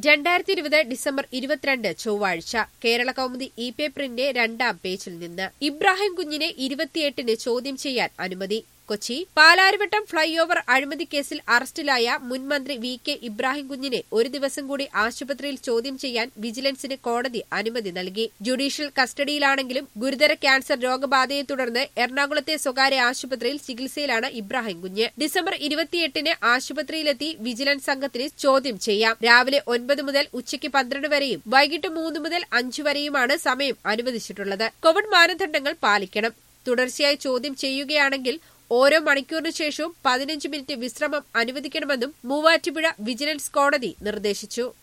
രണ്ടായിരത്തി ഇരുപത് ഡിസംബർ ഇരുപത്തിരണ്ട് ചൊവ്വാഴ്ച കേരള കൗമുദി ഇ പേപ്പറിന്റെ രണ്ടാം പേജിൽ നിന്ന് ഇബ്രാഹിം കുഞ്ഞിനെ ഇരുപത്തിയെട്ടിന് ചോദ്യം ചെയ്യാൻ അനുമതി കൊച്ചി പാലാരിവട്ടം ഫ്ളൈ ഓവർ അഴിമതി കേസിൽ അറസ്റ്റിലായ മുൻമന്ത്രി വി കെ ഇബ്രാഹിം കുഞ്ഞിനെ ഒരു ദിവസം കൂടി ആശുപത്രിയിൽ ചോദ്യം ചെയ്യാൻ വിജിലൻസിന് കോടതി അനുമതി നൽകി ജുഡീഷ്യൽ കസ്റ്റഡിയിലാണെങ്കിലും ഗുരുതര ക്യാൻസർ രോഗബാധയെ തുടർന്ന് എറണാകുളത്തെ സ്വകാര്യ ആശുപത്രിയിൽ ചികിത്സയിലാണ് ഇബ്രാഹിം കുഞ്ഞ് ഡിസംബർ ഇരുപത്തിയെട്ടിന് ആശുപത്രിയിലെത്തി വിജിലൻസ് സംഘത്തിന് ചോദ്യം ചെയ്യാം രാവിലെ ഒൻപത് മുതൽ ഉച്ചയ്ക്ക് പന്ത്രണ്ട് വരെയും വൈകിട്ട് മൂന്ന് മുതൽ അഞ്ചു വരെയുമാണ് സമയം അനുവദിച്ചിട്ടുള്ളത് കോവിഡ് മാനദണ്ഡങ്ങൾ പാലിക്കണം തുടർച്ചയായി ചോദ്യം ചെയ്യുകയാണെങ്കിൽ ഓരോ മണിക്കൂറിനു ശേഷവും പതിനഞ്ച് മിനിറ്റ് വിശ്രമം അനുവദിക്കണമെന്നും മൂവാറ്റുപുഴ വിജിലൻസ് കോടതി നിർദ്ദേശിച്ചു